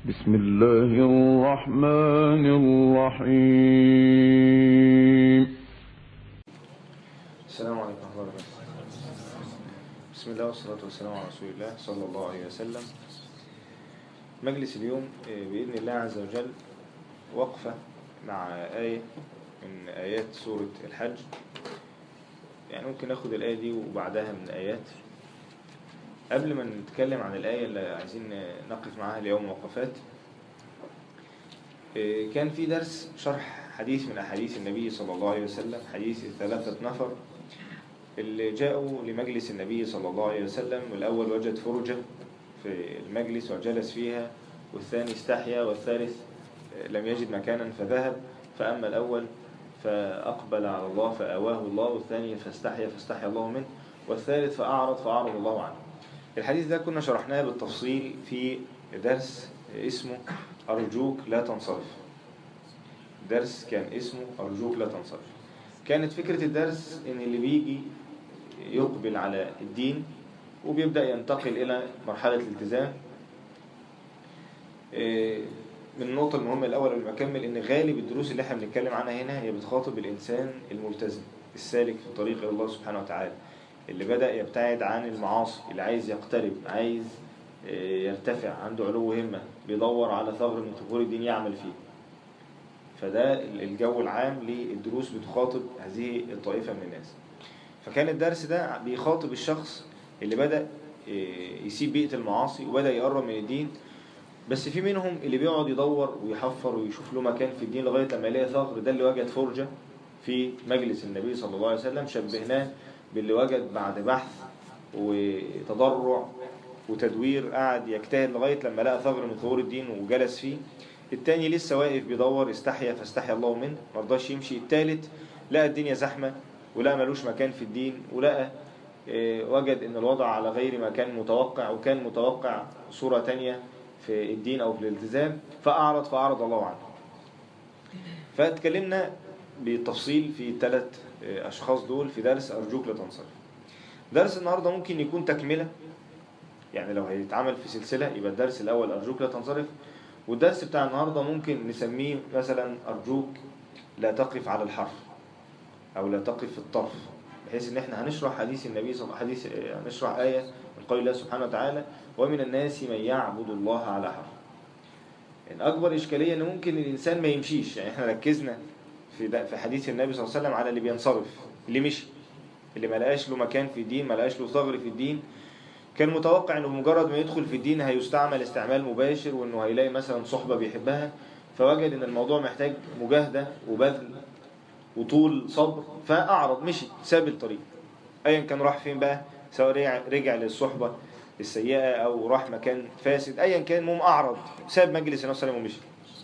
بسم الله الرحمن الرحيم السلام عليكم ورحمة الله وبركاته بسم الله والصلاة والسلام على رسول الله صلى الله عليه وسلم مجلس اليوم آه، بإذن الله عز وجل وقفة مع آية من آيات سورة الحج يعني ممكن ناخد الآية دي وبعدها من آيات قبل ما نتكلم عن الآية اللي عايزين نقف معاها اليوم وقفات آه، كان في درس شرح حديث من أحاديث النبي صلى الله عليه وسلم حديث الثلاثة نفر اللي جاءوا لمجلس النبي صلى الله عليه وسلم والأول وجد فرجة في المجلس وجلس فيها والثاني استحيا والثالث لم يجد مكانا فذهب فأما الأول فأقبل على الله فآواه الله والثاني فاستحيا فاستحيا الله منه والثالث فأعرض فأعرض الله عنه الحديث ده كنا شرحناه بالتفصيل في درس اسمه أرجوك لا تنصرف درس كان اسمه أرجوك لا تنصرف كانت فكرة الدرس إن اللي بيجي يقبل على الدين وبيبدأ ينتقل إلى مرحلة الالتزام إيه، من النقطة المهمة الأول قبل ما أكمل إن غالب الدروس اللي إحنا بنتكلم عنها هنا هي بتخاطب الإنسان الملتزم السالك في طريق إلى الله سبحانه وتعالى اللي بدأ يبتعد عن المعاصي اللي عايز يقترب عايز إيه، يرتفع عنده علو همة بيدور على ثغر من ثغور الدين يعمل فيه فده الجو العام للدروس بتخاطب هذه الطائفة من الناس فكان الدرس ده بيخاطب الشخص اللي بدأ إيه، يسيب بيئة المعاصي وبدأ يقرب من الدين بس في منهم اللي بيقعد يدور ويحفر ويشوف له مكان في الدين لغاية لما يلاقي ثغر ده اللي وجد فرجة في مجلس النبي صلى الله عليه وسلم شبهناه باللي وجد بعد بحث وتضرع وتدوير قعد يجتهد لغاية لما لقى ثغر من ثغور الدين وجلس فيه التاني لسه واقف بيدور استحيا فاستحيا الله منه مرضاش يمشي التالت لقى الدنيا زحمة ولقى ملوش مكان في الدين ولقى آه، وجد ان الوضع على غير ما كان متوقع وكان متوقع صورة تانية في الدين او في الالتزام فاعرض فاعرض الله عنه فاتكلمنا بالتفصيل في الثلاث اشخاص دول في درس ارجوك لا تنصرف درس النهارده ممكن يكون تكمله يعني لو هيتعمل في سلسله يبقى الدرس الاول ارجوك لا تنصرف والدرس بتاع النهارده ممكن نسميه مثلا ارجوك لا تقف على الحرف او لا تقف في الطرف بحيث ان احنا هنشرح حديث النبي صلى الله عليه وسلم حديث هنشرح ايه من قول الله سبحانه وتعالى ومن الناس من يعبد الله على حرف يعني اكبر اشكاليه ان ممكن الانسان ما يمشيش يعني احنا ركزنا في ده في حديث النبي صلى الله عليه وسلم على اللي بينصرف اللي مشي اللي ما لقاش له مكان في الدين ما لقاش له ثغر في الدين كان متوقع انه بمجرد ما يدخل في الدين هيستعمل استعمال مباشر وانه هيلاقي مثلا صحبه بيحبها فوجد ان الموضوع محتاج مجاهده وبذل وطول صبر فاعرض مشي ساب الطريق ايا كان راح فين بقى سواء رجع, رجع للصحبه السيئه او راح مكان فاسد ايا كان المهم اعرض ساب مجلس النبي صلى الله عليه وسلم ومشي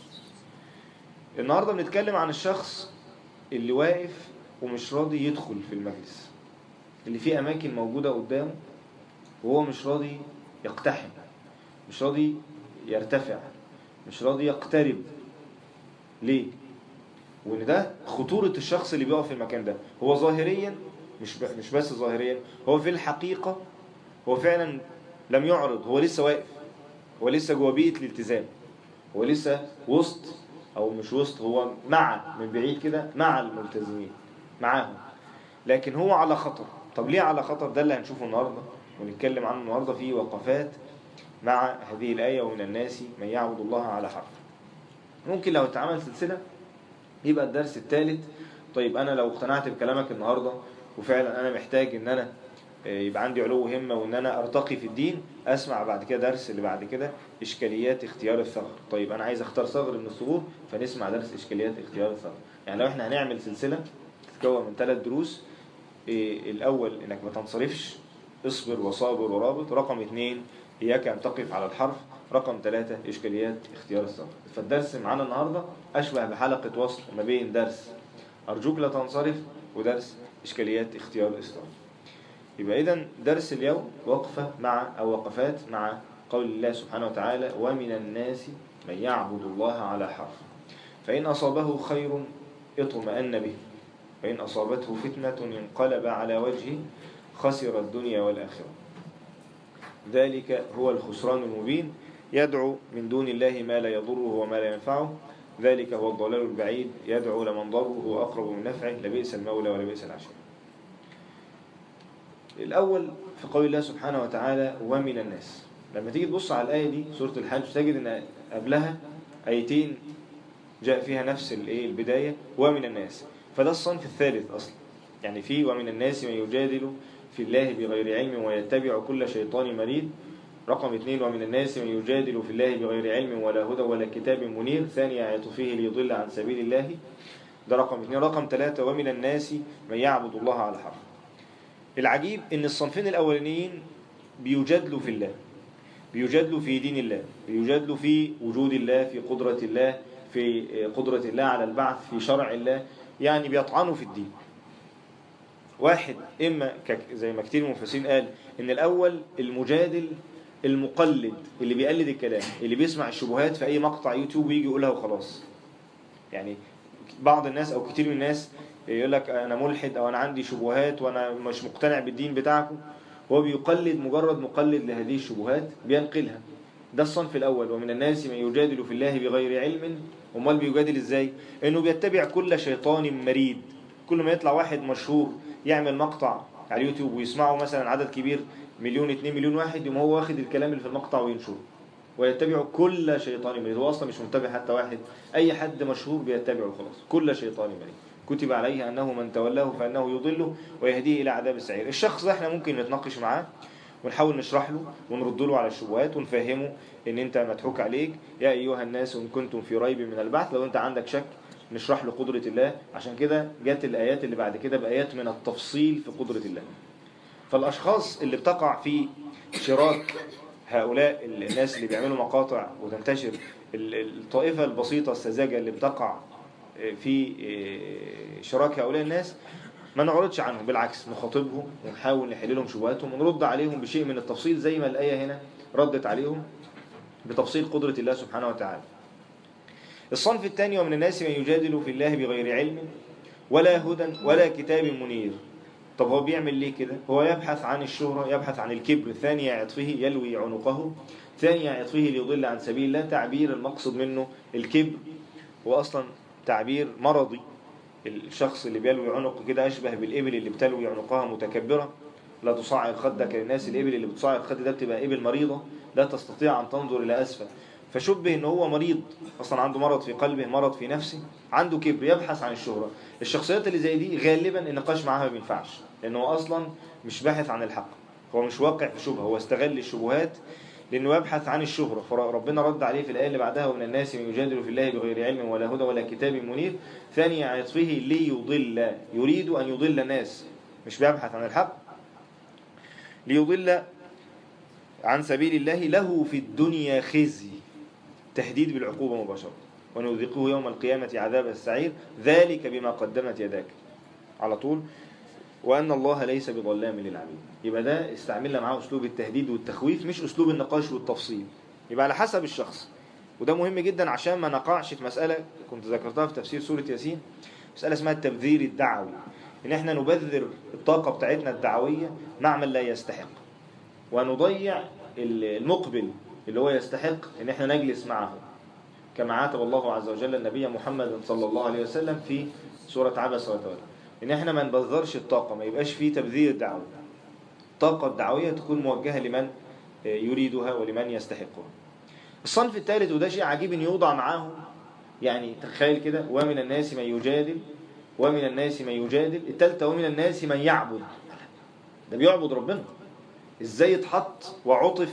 النهارده بنتكلم عن الشخص اللي واقف ومش راضي يدخل في المجلس اللي فيه اماكن موجوده قدامه وهو مش راضي يقتحم مش راضي يرتفع مش راضي يقترب ليه وان ده خطورة الشخص اللي بيقف في المكان ده هو ظاهريا مش ب... مش بس ظاهريا هو في الحقيقة هو فعلا لم يعرض هو لسه واقف هو لسه جوه بيئة الالتزام هو لسه وسط او مش وسط هو مع من بعيد كده مع الملتزمين معاهم لكن هو على خطر طب ليه على خطر ده اللي هنشوفه النهارده ونتكلم عنه النهارده في وقفات مع هذه الآية ومن الناس من يعبد الله على حرف ممكن لو اتعمل سلسلة يبقى الدرس الثالث طيب أنا لو اقتنعت بكلامك النهاردة وفعلا أنا محتاج إن أنا آه، يبقى عندي علو همة وإن أنا أرتقي في الدين أسمع بعد كده درس اللي بعد كده إشكاليات اختيار الثغر طيب أنا عايز أختار ثغر من الثغور فنسمع درس إشكاليات اختيار الثغر يعني لو إحنا هنعمل سلسلة تتكون من ثلاث دروس إيه، الأول إنك ما تنصرفش اصبر وصابر ورابط رقم اثنين إياك أن تقف على الحرف رقم ثلاثة إشكاليات اختيار الصبر فالدرس معانا النهاردة أشبه بحلقة وصل ما بين درس أرجوك لا تنصرف ودرس إشكاليات اختيار الصبر يبقى إذا درس اليوم وقفة مع أو وقفات مع قول الله سبحانه وتعالى ومن الناس من يعبد الله على حرف فإن أصابه خير اطمأن به فإن أصابته فتنة انقلب على وجهه خسر الدنيا والآخرة ذلك هو الخسران المبين يدعو من دون الله ما لا يضره وما لا ينفعه ذلك هو الضلال البعيد يدعو لمن ضره هو أقرب من نفعه لبئس المولى ولبئس العشير الأول في قول الله سبحانه وتعالى ومن الناس لما تيجي تبص على الآية دي سورة الحج تجد أن قبلها آيتين جاء فيها نفس الايه البداية ومن الناس فده الصنف الثالث أصلا يعني في ومن الناس من يجادل في الله بغير علم ويتبع كل شيطان مريد رقم اثنين ومن الناس من يجادل في الله بغير علم ولا هدى ولا كتاب منير ثاني آية فيه ليضل عن سبيل الله ده رقم اثنين رقم ثلاثة ومن الناس من يعبد الله على حرف العجيب ان الصنفين الاولانيين بيجادلوا في الله بيجادلوا في دين الله بيجادلوا في وجود الله في قدرة الله في قدرة الله على البعث في شرع الله يعني بيطعنوا في الدين واحد إما زي ما كتير مفسرين قال إن الأول المجادل المقلد اللي بيقلد الكلام اللي بيسمع الشبهات في أي مقطع يوتيوب ويجي يقولها وخلاص يعني بعض الناس أو كتير من الناس يقول لك أنا ملحد أو أنا عندي شبهات وأنا مش مقتنع بالدين بتاعكم هو بيقلد مجرد مقلد لهذه الشبهات بينقلها ده الصنف الأول ومن الناس من يجادل في الله بغير علم امال بيجادل ازاي انه بيتبع كل شيطان مريد كل ما يطلع واحد مشهور يعمل مقطع على اليوتيوب ويسمعه مثلا عدد كبير مليون اتنين مليون واحد يقوم هو واخد الكلام اللي في المقطع وينشره ويتبع كل شيطان مريد هو اصلا مش متبع حتى واحد اي حد مشهور بيتبعه خلاص كل شيطان مريد كتب عليه انه من تولاه فانه يضله ويهديه الى عذاب السعير الشخص ده احنا ممكن نتناقش معاه ونحاول نشرح له ونرد له على الشبهات ونفهمه ان انت مضحوك عليك يا ايها الناس ان كنتم في ريب من البعث لو انت عندك شك نشرح له قدرة الله عشان كده جت الايات اللي بعد كده بايات من التفصيل في قدرة الله فالاشخاص اللي بتقع في شراك هؤلاء الناس اللي بيعملوا مقاطع وتنتشر الطائفة البسيطة السذاجة اللي بتقع في شراك هؤلاء الناس ما نعرضش عنهم بالعكس نخاطبهم ونحاول نحل لهم شبهاتهم ونرد عليهم بشيء من التفصيل زي ما الآية هنا ردت عليهم بتفصيل قدرة الله سبحانه وتعالى الصنف الثاني ومن الناس من يجادل في الله بغير علم ولا هدى ولا كتاب منير طب هو بيعمل ليه كده هو يبحث عن الشهرة يبحث عن الكبر ثاني عطفه يلوي عنقه ثاني عطفه ليضل عن سبيل الله تعبير المقصد منه الكبر هو أصلا تعبير مرضي الشخص اللي بيلوي عنقه كده أشبه بالإبل اللي بتلوي عنقها متكبرة لا تصعد خدك للناس الإبل اللي بتصعد خد ده بتبقى إبل مريضة لا تستطيع أن تنظر إلى أسفل فشبه ان هو مريض اصلا عنده مرض في قلبه مرض في نفسه عنده كبر يبحث عن الشهرة الشخصيات اللي زي دي غالبا النقاش معاها ما بينفعش لانه اصلا مش باحث عن الحق هو مش واقع في شبهه هو استغل الشبهات لانه يبحث عن الشهرة فربنا رد عليه في الايه اللي بعدها ومن الناس من يجادل في الله بغير علم ولا هدى ولا كتاب منير ثاني عطفه ليضل يريد ان يضل الناس مش بيبحث عن الحق ليضل عن سبيل الله له في الدنيا خزي تهديد بالعقوبة مباشرة ونذيقه يوم القيامة عذاب السعير ذلك بما قدمت يداك على طول وأن الله ليس بظلام للعبيد يبقى ده استعملنا معاه أسلوب التهديد والتخويف مش أسلوب النقاش والتفصيل يبقى على حسب الشخص وده مهم جدا عشان ما نقعش في مسألة كنت ذكرتها في تفسير سورة ياسين مسألة اسمها التبذير الدعوي إن احنا نبذر الطاقة بتاعتنا الدعوية مع من لا يستحق ونضيع المقبل اللي هو يستحق ان احنا نجلس معه كما عاتب الله عز وجل النبي محمد صلى الله عليه وسلم في سورة عبس وتولى ان احنا ما نبذرش الطاقة ما يبقاش فيه تبذير دعوي الطاقة الدعوية تكون موجهة لمن يريدها ولمن يستحقها الصنف الثالث وده شيء عجيب ان يوضع معاه يعني تخيل كده ومن الناس من يجادل ومن الناس من يجادل الثالثة ومن الناس من يعبد ده بيعبد ربنا ازاي يتحط وعطف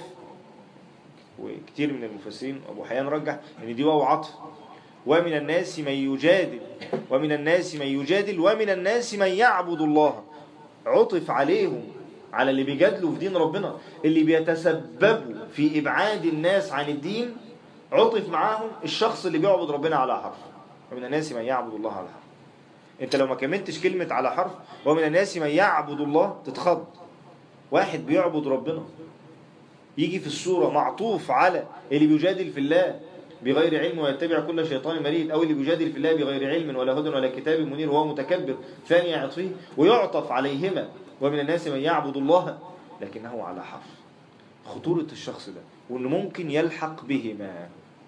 وكتير من المفسرين أبو حيان رجح ان دي واو عطف ومن الناس من يجادل ومن الناس من يجادل ومن الناس من يعبد الله عطف عليهم على اللي بيجادلوا في دين ربنا اللي بيتسببوا في إبعاد الناس عن الدين عطف معاهم الشخص اللي بيعبد ربنا على حرف ومن الناس من يعبد الله على حرف انت لو ما كملتش كلمة على حرف ومن الناس من يعبد الله تتخض واحد بيعبد ربنا يجي في السورة معطوف على اللي بيجادل في الله بغير علم ويتبع كل شيطان مريد أو اللي بيجادل في الله بغير علم ولا هدى ولا كتاب منير وهو متكبر ثاني عطفه ويعطف عليهما ومن الناس من يعبد الله لكنه على حرف خطورة الشخص ده وأنه ممكن يلحق بهما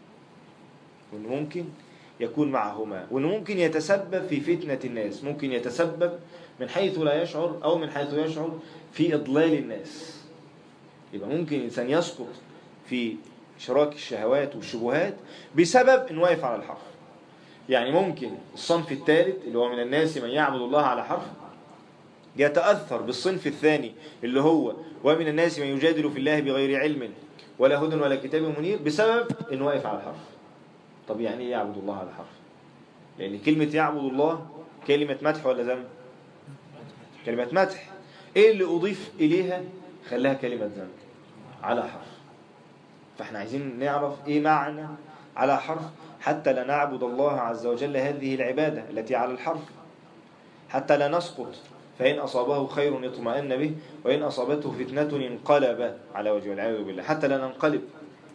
وأنه ممكن يكون معهما وأنه ممكن يتسبب في فتنة الناس ممكن يتسبب من حيث لا يشعر أو من حيث يشعر في إضلال الناس يبقى ممكن الإنسان يسقط في إشراك الشهوات والشبهات بسبب أنه واقف على الحرف يعني ممكن الصنف الثالث اللي هو من الناس من يعبد الله على حرف يتأثر بالصنف الثاني اللي هو ومن الناس من يجادل في الله بغير علم ولا هدى ولا كتاب منير بسبب انه واقف على الحرف طب يعني ايه يعبد الله على الحرف لان كلمة يعبد الله كلمة مدح ولا ذم كلمة مدح ايه اللي اضيف اليها خلاها كلمة ذم على حرف فاحنا عايزين نعرف ايه معنى على حرف حتى لا نعبد الله عز وجل هذه العبادة التي على الحرف حتى لا نسقط فإن أصابه خير اطمأن به وإن أصابته فتنة انقلب على وجه والعياذ بالله حتى لا ننقلب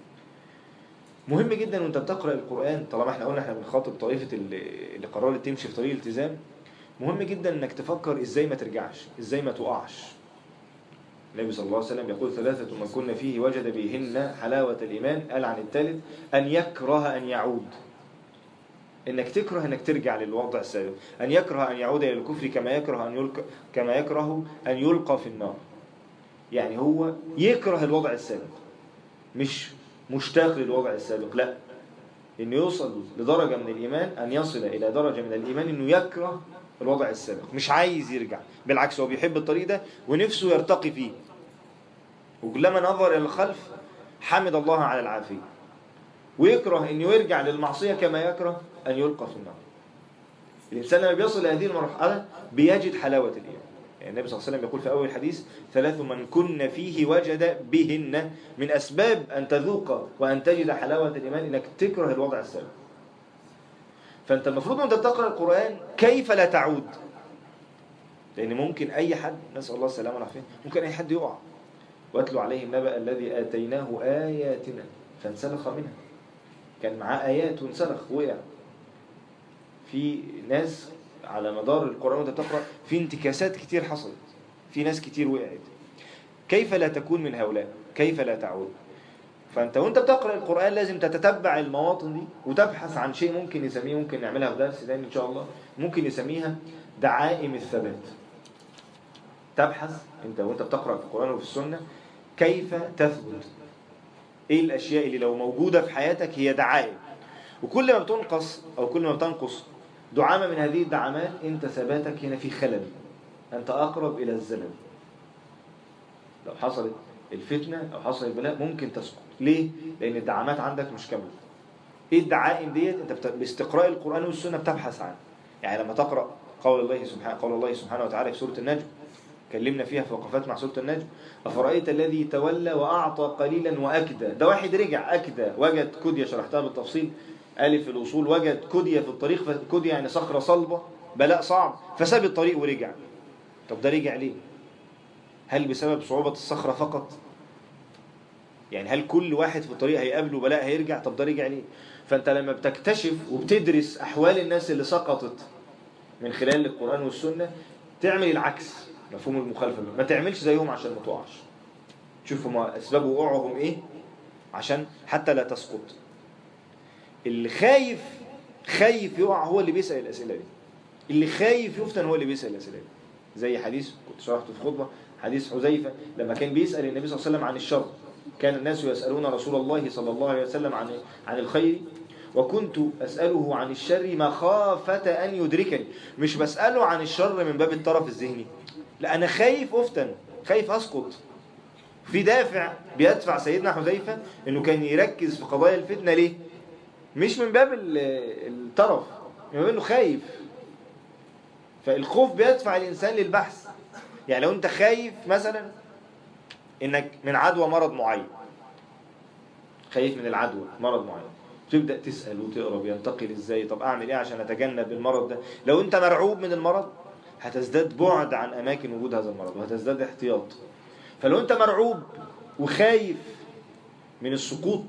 مهم جدا وانت بتقرأ القرآن طالما احنا قلنا احنا بنخاطب طائفة اللي اللي قررت تمشي في طريق الالتزام مهم جدا انك تفكر ازاي ما ترجعش ازاي ما تقعش النبي صلى الله عليه وسلم يقول ثلاثة من كنا فيه وجد بهن حلاوة الإيمان قال عن الثالث أن يكره أن يعود انك تكره انك ترجع للوضع السابق ان يكره ان يعود الى الكفر كما يكره ان يلقى كما يكره ان يلقى في النار يعني هو يكره الوضع السابق مش مشتاق للوضع السابق لا انه يوصل لدرجة من الايمان ان يصل الى درجة من الايمان انه يكره الوضع السابق مش عايز يرجع بالعكس هو بيحب الطريق ده ونفسه يرتقي فيه وكلما نظر الى الخلف حمد الله على العافية ويكره انه يرجع للمعصية كما يكره أن يلقى في النار الإنسان لما بيصل لهذه المرحلة بيجد حلاوة الإيمان يعني النبي صلى الله عليه وسلم يقول في أول الحديث ثلاث من كن فيه وجد بهن من أسباب أن تذوق وأن تجد حلاوة الإيمان إنك تكره الوضع السابق فأنت المفروض أنت تقرأ القرآن كيف لا تعود لأن ممكن أي حد نسأل الله السلامة والعافية ممكن أي حد يقع واتلو عليه النبأ الذي آتيناه آياتنا فانسلخ منها كان معاه آيات وانسلخ وقع في ناس على مدار القرآن وانت بتقرأ في انتكاسات كتير حصلت في ناس كتير وقعت كيف لا تكون من هؤلاء كيف لا تعود فانت وانت بتقرأ القرآن لازم تتتبع المواطن دي وتبحث عن شيء ممكن يسميه ممكن نعملها في درس تاني ان شاء الله ممكن يسميها دعائم الثبات تبحث انت وانت بتقرأ في القرآن وفي السنة كيف تثبت ايه الاشياء اللي لو موجودة في حياتك هي دعائم وكل ما بتنقص او كل ما بتنقص دعامة من هذه الدعامات انت ثباتك هنا في خلل انت اقرب الى الزلل لو حصلت الفتنة او حصل البلاء ممكن تسقط ليه؟ لان الدعامات عندك مش كاملة ايه الدعائم ديت انت بت... باستقراء القرآن والسنة بتبحث عنها يعني لما تقرأ قول الله سبحانه قول الله سبحانه وتعالى في سورة النجم كلمنا فيها في وقفات مع سورة النجم أفرأيت الذي تولى وأعطى قليلا وأكدى ده واحد رجع أكدى وجد كدية شرحتها بالتفصيل ألف الوصول وجد كدية في الطريق كدية يعني صخرة صلبة بلاء صعب فساب الطريق ورجع طب ده رجع ليه هل بسبب صعوبة الصخرة فقط يعني هل كل واحد في الطريق هيقابله بلاء هيرجع طب ده رجع ليه فأنت لما بتكتشف وبتدرس أحوال الناس اللي سقطت من خلال القرآن والسنة تعمل العكس مفهوم المخالفة ما تعملش زيهم عشان ما تقعش شوف هما أسباب وقوعهم إيه عشان حتى لا تسقط اللي خايف خايف يقع هو اللي بيسأل الأسئلة دي اللي خايف يفتن هو اللي بيسأل الأسئلة دي زي حديث كنت شرحته في خطبة حديث حذيفة لما كان بيسأل النبي صلى الله عليه وسلم عن الشر كان الناس يسألون رسول الله صلى الله عليه وسلم عن عن الخير وكنت أسأله عن الشر مخافة أن يدركني مش بسأله عن الشر من باب الطرف الذهني لا أنا خايف أفتن خايف أسقط في دافع بيدفع سيدنا حذيفة أنه كان يركز في قضايا الفتنة ليه مش من باب الطرف من باب أنه خايف فالخوف بيدفع الإنسان للبحث يعني لو أنت خايف مثلا أنك من عدوى مرض معين خايف من العدوى مرض معين تبدأ تسأل وتقرأ بينتقل ازاي طب اعمل ايه عشان اتجنب المرض ده لو انت مرعوب من المرض هتزداد بعد عن اماكن وجود هذا المرض وهتزداد احتياط فلو انت مرعوب وخايف من السقوط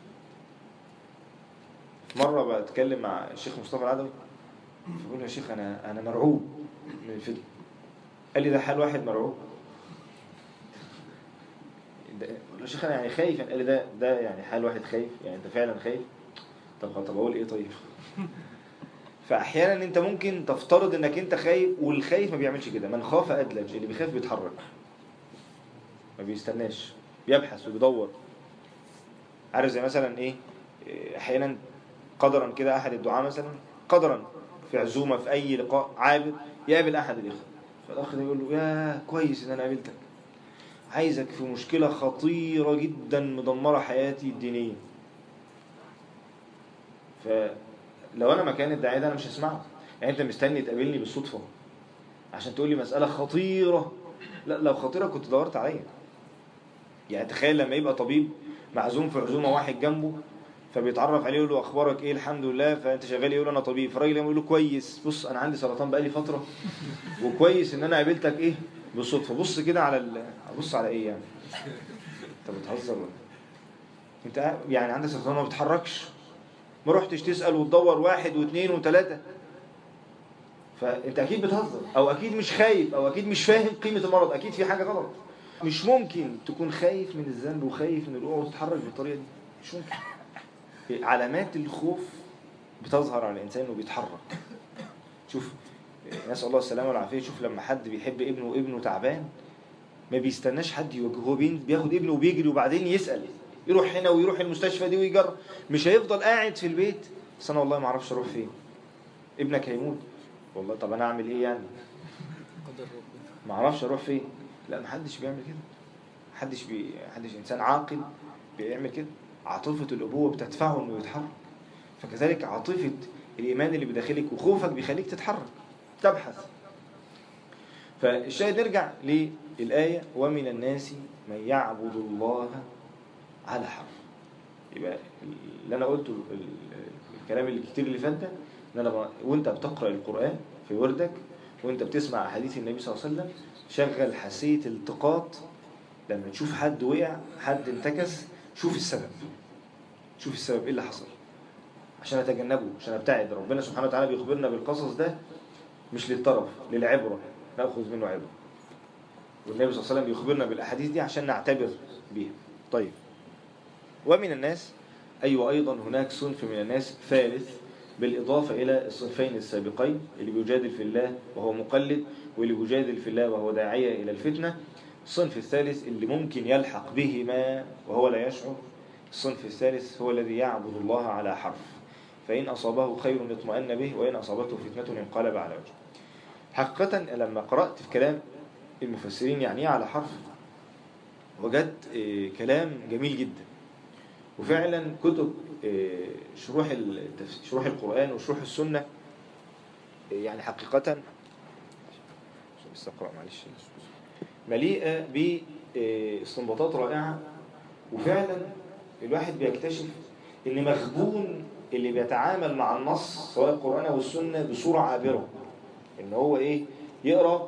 مرة بتكلم مع الشيخ مصطفى العدوي فبقول له يا شيخ انا انا مرعوب من الفتنة قال لي ده حال واحد مرعوب ده يا شيخ انا يعني خايف قال لي ده ده يعني حال واحد خايف يعني انت فعلا خايف طب طب اقول ايه طيب فاحيانا انت ممكن تفترض انك انت خايف والخايف ما بيعملش كده من خاف ادلج اللي بيخاف بيتحرك ما بيستناش بيبحث وبيدور عارف زي مثلا ايه إيه، احيانا قدرا كده احد الدعاء مثلا قدرا في عزومه في اي لقاء عابر يقابل احد الاخوه فالاخ ده يقول له يا كويس ان انا قابلتك عايزك في مشكله خطيره جدا مدمره حياتي الدينيه فلو انا مكان الداعيه ده انا مش هسمعه يعني انت مستني تقابلني بالصدفه عشان تقول لي مساله خطيره لا لو خطيره كنت دورت عليا يعني تخيل لما يبقى طبيب معزوم في عزومه واحد جنبه فبيتعرف عليه يقول له اخبارك ايه الحمد لله فانت شغال يقول له انا طبيب فالراجل يقول له كويس بص انا عندي سرطان بقالي فتره وكويس ان انا قابلتك ايه بالصدفه بص كده على ال... بص على ايه يعني انت بتهزر ولا انت قاعد- يعني عندك سرطان ما بتتحركش ما رحتش تسال وتدور واحد واثنين وثلاثه فانت اكيد بتهزر او اكيد مش خايف او اكيد مش فاهم قيمه المرض اكيد في حاجه غلط مش ممكن تكون خايف من الذنب وخايف من الوقوع وتتحرك بالطريقه دي مش ممكن علامات الخوف بتظهر على الانسان انه بيتحرك شوف نسال الله السلامه والعافيه شوف لما حد بيحب ابنه وابنه تعبان ما بيستناش حد يواجهه هو بين- بياخد ابنه وبيجري وبعدين يسال يروح هنا ويروح المستشفى دي ويجرب مش هيفضل قاعد في البيت بس انا والله ما اعرفش اروح فين ابنك هيموت والله طب انا اعمل ايه يعني قدر ربنا ما اعرفش اروح فين لا ما حدش بيعمل كده محدش بي محدش انسان عاقل بيعمل كده عاطفه الابوه بتدفعه انه يتحرك فكذلك عاطفه الايمان اللي بداخلك وخوفك بيخليك تتحرك تبحث فالشاهد نرجع للايه ومن الناس من يعبد الله على حرف يبقى اللي انا قلته ال- ال- الكلام الكتير اللي فات ده ان انا ب- وانت بتقرا القران في وردك وانت بتسمع احاديث النبي صلى الله عليه وسلم شغل حساسيه التقاط لما تشوف حد وقع حد انتكس شوف السبب شوف السبب ايه اللي حصل عشان اتجنبه عشان ابتعد ربنا سبحانه وتعالى بيخبرنا بالقصص ده مش للطرف للعبره ناخذ منه عبره والنبي صلى الله عليه وسلم بيخبرنا بالاحاديث دي عشان نعتبر بيها طيب ومن الناس أي وأيضا هناك صنف من الناس ثالث بالإضافة إلى الصنفين السابقين اللي بيجادل في الله وهو مقلد واللي بيجادل في الله وهو داعية إلى الفتنة الصنف الثالث اللي ممكن يلحق بهما وهو لا يشعر الصنف الثالث هو الذي يعبد الله على حرف فإن أصابه خير اطمأن به وإن أصابته فتنة انقلب على وجهه حقيقة لما قرأت في كلام المفسرين يعني إيه على حرف وجدت آه، كلام جميل جدا وفعلا كتب آه، شروح التف- شروح القرآن وشروح السنة آه، يعني حقيقة عشان بس أقرأ معلش مليئة باستنباطات رائعة وفعلا الواحد بيكتشف ان مخبون اللي بيتعامل مع النص سواء القرآن او السنة بصورة عابرة ان هو ايه يقرأ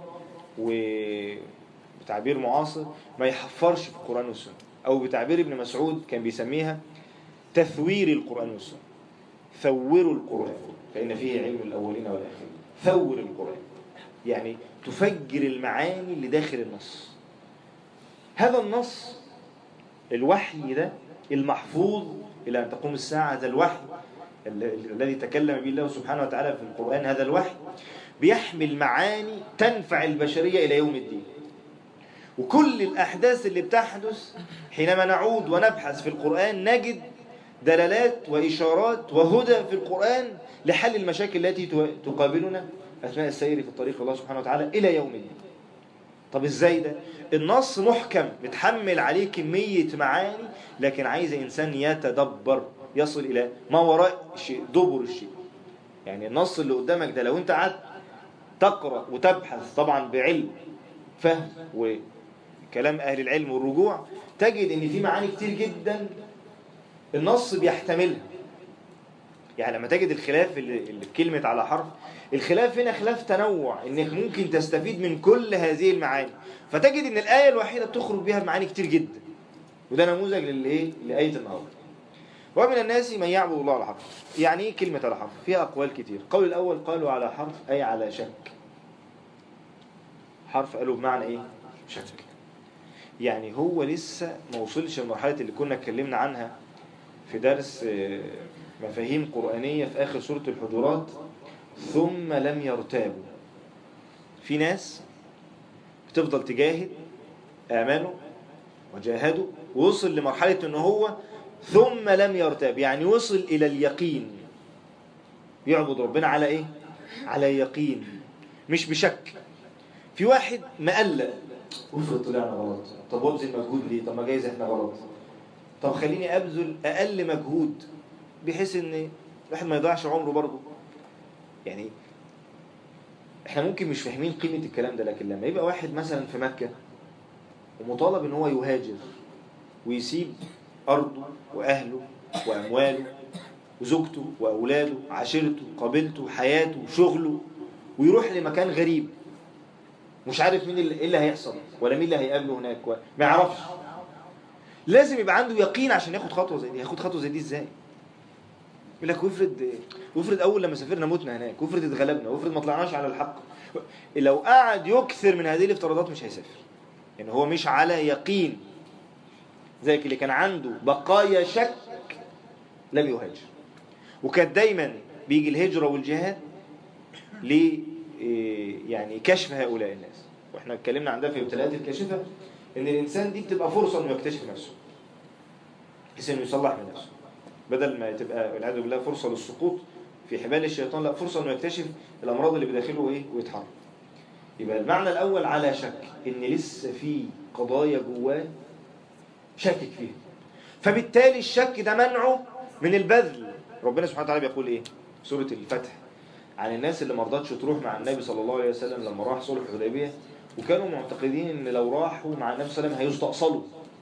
وبتعبير معاصر ما يحفرش في القرآن والسنة او بتعبير ابن مسعود كان بيسميها تثوير القرآن والسنة ثوروا القرآن فإن فيه علم الأولين والآخرين ثور القرآن يعني تفجر المعاني اللي داخل النص هذا النص الوحي ده المحفوظ إلى أن تقوم الساعة هذا الوحي ال- الذي تكلم به الله سبحانه وتعالى في القرآن هذا الوحي بيحمل معاني تنفع البشرية إلى يوم الدين وكل الأحداث اللي بتحدث حينما نعود ونبحث في القرآن نجد دلالات وإشارات وهدى في القرآن لحل المشاكل التي تو- تقابلنا أثناء السير في طريق الله سبحانه وتعالى إلى يوم الدين طب إزاي ده؟ النص محكم بتحمل عليه كمية معاني لكن عايز إنسان يتدبر يصل إلى ما وراء الشيء دبر الشيء يعني النص اللي قدامك ده لو أنت قعدت تقرأ وتبحث طبعا بعلم فهم وكلام أهل العلم والرجوع تجد إن في معاني كتير جدا النص بيحتملها يعني لما تجد الخلاف اللي اللي في كلمة على حرف الخلاف هنا خلاف تنوع انك ممكن تستفيد من كل هذه المعاني فتجد ان الآية الوحيدة بتخرج بها معاني كتير جدا وده نموذج للايه لآية النهارده ومن الناس من يعبد الله على حرف يعني ايه كلمة على حرف فيها أقوال كتير القول الأول قالوا على حرف أي على شك حرف قالوا بمعنى ايه شك يعني هو لسه ما وصلش لمرحلة اللي كنا اتكلمنا عنها في درس آه، مفاهيم قرآنية في آخر سورة الحجرات ثم لم يرتابوا في ناس بتفضل تجاهد آمنوا وجاهدوا ووصل لمرحلة ان هو ثم لم يرتاب يعني وصل إلى اليقين يعبد ربنا على ايه على يقين مش بشك في واحد مقلق افرض طلعنا غلط طب وابذل مجهود ليه طب ما جايز احنا غلط طب خليني ابذل اقل مجهود بحيث ان الواحد ما يضيعش عمره برضه يعني احنا ممكن مش فاهمين قيمة الكلام ده لكن لما يبقى واحد مثلا في مكة ومطالب ان هو يهاجر ويسيب ارضه واهله وامواله وزوجته واولاده عشيرته قبيلته حياته شغله ويروح لمكان غريب مش عارف مين اللي, إيه اللي هيحصل ولا مين اللي هيقابله هناك و- ما يعرفش لازم يبقى عنده يقين عشان ياخد خطوه زي دي ياخد خطوه زي دي ازاي يقول لك وافرض وافرض اول لما سافرنا متنا هناك وافرض اتغلبنا وافرض ما طلعناش على الحق لو قعد يكثر من هذه الافتراضات مش هيسافر يعني هو مش على يقين زي اللي كان عنده بقايا شك لم يهاجر وكان دايما بيجي الهجرة والجهاد ل إيه، يعني كشف هؤلاء الناس واحنا اتكلمنا عن ده في ابتلاءات الكاشفة ان الانسان دي بتبقى فرصة انه يكتشف نفسه بحيث انه يصلح من نفسه بدل ما تبقى والعياذ بالله فرصة للسقوط في حبال الشيطان لا فرصة انه يكتشف الامراض اللي بداخله ايه ويتحرك يبقى المعنى الاول على شك ان لسه في قضايا جواه شاكك فيها فبالتالي الشك ده منعه من البذل ربنا سبحانه وتعالى بيقول ايه سورة الفتح عن الناس اللي ما رضتش تروح مع النبي صلى الله عليه وسلم لما راح صلح الحديبيه وكانوا معتقدين ان لو راحوا مع النبي صلى الله عليه وسلم هيستأصلوا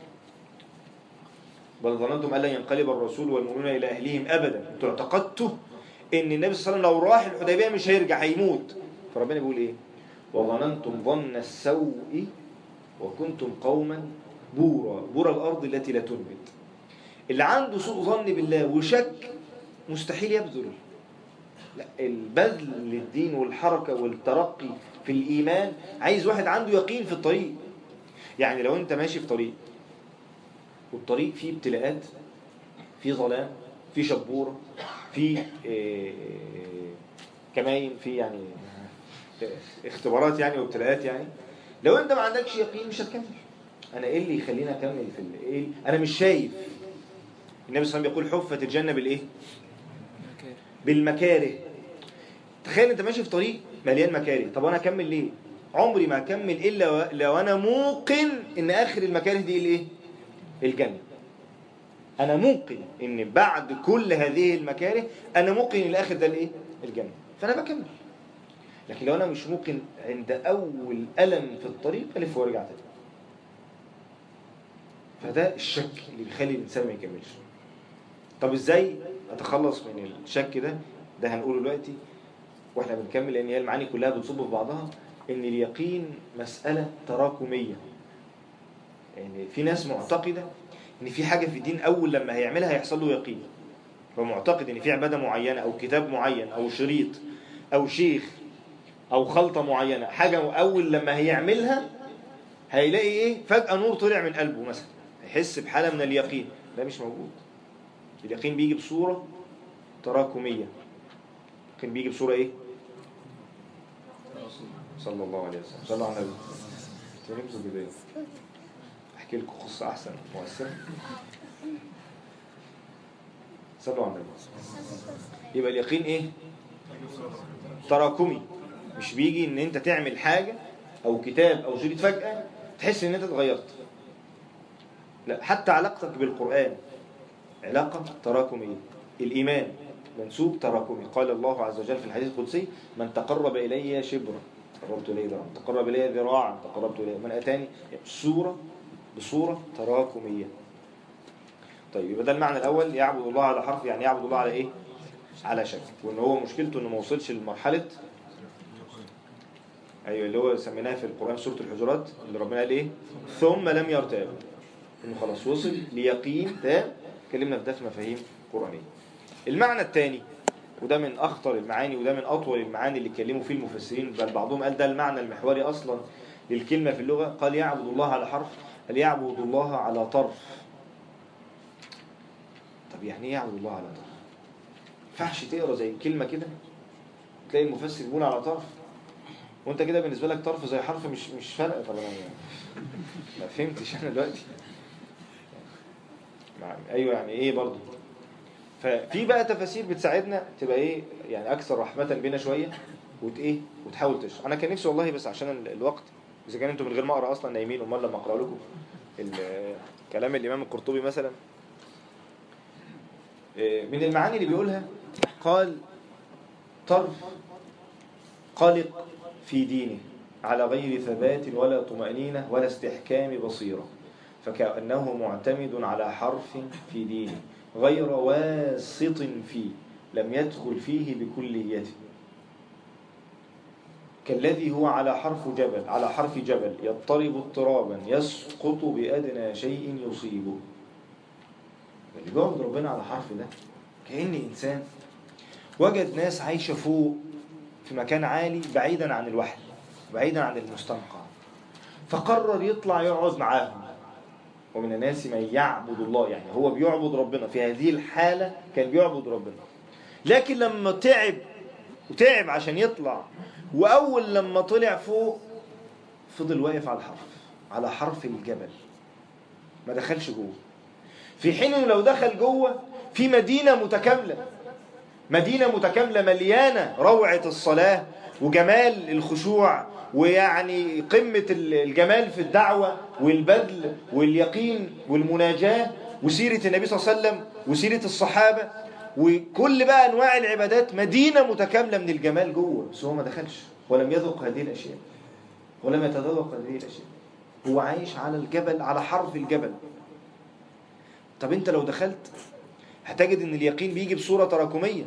بل ظننتم الا ينقلب الرسول والمؤمنون الى اهلهم ابدا انتوا اعتقدتوا ان النبي صلى الله عليه وسلم لو راح الحديبيه مش هيرجع هيموت فربنا بيقول ايه وظننتم ظن السوء وكنتم قوما بورا بورا الارض التي لا تنبت اللي عنده سوء ظن بالله وشك مستحيل يبذل لا البذل للدين والحركة والترقي في الإيمان عايز واحد عنده يقين في الطريق يعني لو أنت ماشي في طريق والطريق فيه ابتلاءات فيه ظلام فيه شبورة فيه آه، كماين فيه يعني آه، اختبارات يعني وابتلاءات يعني لو أنت ما عندكش يقين مش هتكمل أنا إيه اللي يخليني أكمل في ال- إيه أنا مش شايف النبي صلى الله عليه وسلم بيقول حفت الجنة بالإيه مكان بالمكاره تخيل انت ماشي في طريق مليان مكاره طب انا اكمل ليه عمري ما اكمل الا و- لو انا موقن ان اخر المكاره دي الايه الجنه انا موقن ان بعد كل هذه المكاره انا موقن ان الاخر ده الايه الجنه فانا بكمل لكن لو انا مش موقن عند اول الم في الطريق الف وارجع تاني فده الشك اللي بيخلي الانسان ما يكملش طب ازاي اتخلص من الشك ده ده هنقوله دلوقتي واحنا بنكمل لان هي المعاني كلها بتصب في بعضها ان اليقين مسألة تراكمية يعني في ناس معتقدة ان في حاجة في الدين اول لما هيعملها هيحصل له يقين هو معتقد ان في عبادة معينة او كتاب معين او شريط او شيخ او خلطة معينة حاجة اول لما هيعملها هيلاقي ايه فجأة نور طلع من قلبه مثلا هيحس بحالة من اليقين ده مش موجود اليقين بيجي بصورة تراكمية اليقين بيجي بصورة ايه صلى الله عليه وسلم صلى الله عليه وسلم تنمزوا بداية احكي لكم قصة احسن مؤثرة صلوا على النبي يبقى اليقين ايه تراكمي مش بيجي ان انت تعمل حاجة او كتاب او شريط فجأة تحس ان انت اتغيرت لا حتى علاقتك بالقرآن علاقة تراكمية الإيمان منسوب تراكمي قال الله عز وجل في الحديث القدسي من تقرب إلي شبرا تقربت إليه ذراعا تقرب إلي ذراعا تقربت إليه من أتاني صورة بصورة تراكمية طيب يبقى ده المعنى الأول يعبد الله على حرف يعني يعبد الله على إيه؟ على شك وإن هو مشكلته إنه ما وصلش لمرحلة أيوة اللي هو سميناها في القرآن سورة الحجرات اللي ربنا قال إيه؟ ثم لم يرتاب إنه خلاص وصل ليقين تام اتكلمنا في ده في مفاهيم قرآنية المعنى الثاني وده من أخطر المعاني وده من أطول المعاني اللي اتكلموا فيه المفسرين بل بعضهم قال ده المعنى المحوري أصلا للكلمة في اللغة قال يعبد الله على حرف هل يعبد الله على طرف طب يعني ايه يعبد الله على طرف ما ينفعش تقرا زي كلمه كده تلاقي المفسر بيقول على طرف وانت كده بالنسبه لك طرف زي حرف مش مش فارقه طبعا يعني ما فهمتش انا دلوقتي مع- ايوه يعني ايه برضه ففي بقى تفاسير بتساعدنا تبقى ايه يعني اكثر رحمه بينا شويه وت ايه وتحاول تشرح انا كان نفسي والله بس عشان ال- الوقت اذا كان انتم من غير ما اقرا اصلا نايمين امال لما اقرا لكم ال- كلام الامام القرطبي مثلا إيه، من المعاني اللي بيقولها قال طرف قلق في دينه على غير ثبات ولا طمأنينة ولا استحكام بصيرة فكأنه معتمد على حرف في دينه غير واسط فيه لم يدخل فيه بكليته كالذي هو على حرف جبل على حرف جبل يضطرب اضطرابا يسقط بأدنى شيء يصيبه اللي بيعبد ربنا على حرف ده كأن إنسان وجد ناس عايشة فوق في مكان عالي بعيدا عن الوحي بعيدا عن المستنقع فقرر يطلع يقعد معاهم ومن الناس من يعبد الله يعني هو بيعبد ربنا في هذه الحالة كان بيعبد ربنا لكن لما تعب وتعب عشان يطلع وأول لما طلع فوق فضل واقف على الحرف على حرف الجبل ما دخلش جوه في حين انه لو دخل جوه في مدينة متكاملة مدينة متكاملة مليانة روعة الصلاة وجمال الخشوع ويعني قمة الجمال في الدعوة والبذل واليقين والمناجاة وسيرة النبي صلى الله عليه وسلم وسيرة الصحابة وكل بقى أنواع العبادات مدينة متكاملة من الجمال جوه بس هو ما دخلش ولم يذق هذه الأشياء ولم يتذوق هذه الأشياء هو عايش على الجبل على حرف الجبل طب انت لو دخلت هتجد ان اليقين بيجي بصورة تراكمية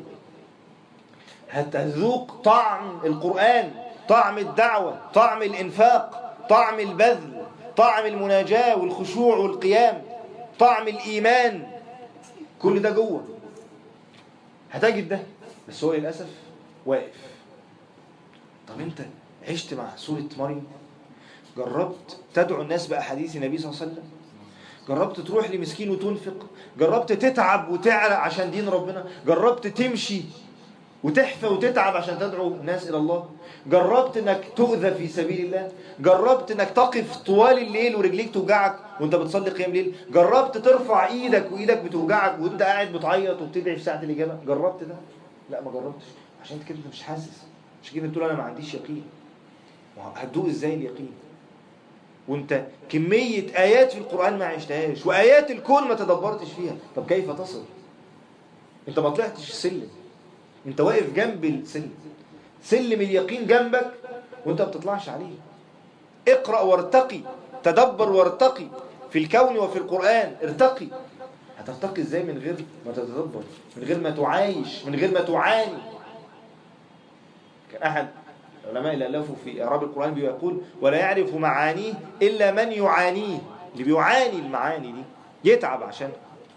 هتذوق طعم القرآن طعم الدعوة طعم الإنفاق طعم البذل طعم المناجاة والخشوع والقيام طعم الإيمان كل ده جوه هتجد ده بس هو للأسف واقف طب انت عشت مع سورة مريم جربت تدعو الناس بأحاديث النبي صلى الله عليه وسلم جربت تروح لمسكين وتنفق جربت تتعب وتعرق عشان دين ربنا جربت تمشي وتحفى وتتعب عشان تدعو الناس إلى الله جربت انك تؤذى في سبيل الله جربت انك تقف طوال الليل ورجليك توجعك وانت بتصلي قيام ليل جربت ترفع ايدك وايدك بتوجعك وانت قاعد بتعيط وبتدعي في ساعة الإجابة جربت ده لا ما جربتش عشان كده انت مش حاسس عشان كده بتقول انا ما عنديش يقين هتدوق ازاي اليقين وانت كمية آيات في القرآن ما عشتهاش وآيات الكون ما تدبرتش فيها طب كيف تصل انت ما طلعتش السلم انت واقف جنب السلم سلم اليقين جنبك وانت ما بتطلعش عليه اقرأ وارتقي تدبر وارتقي في الكون وفي القرآن ارتقي هترتقي ازاي من غير ما تتدبر من غير ما تعايش من غير ما تعاني كان أحد العلماء اللي ألفوا في إعراب القرآن بيقول ولا يعرف معانيه إلا من يعانيه اللي بيعاني المعاني دي يتعب عشان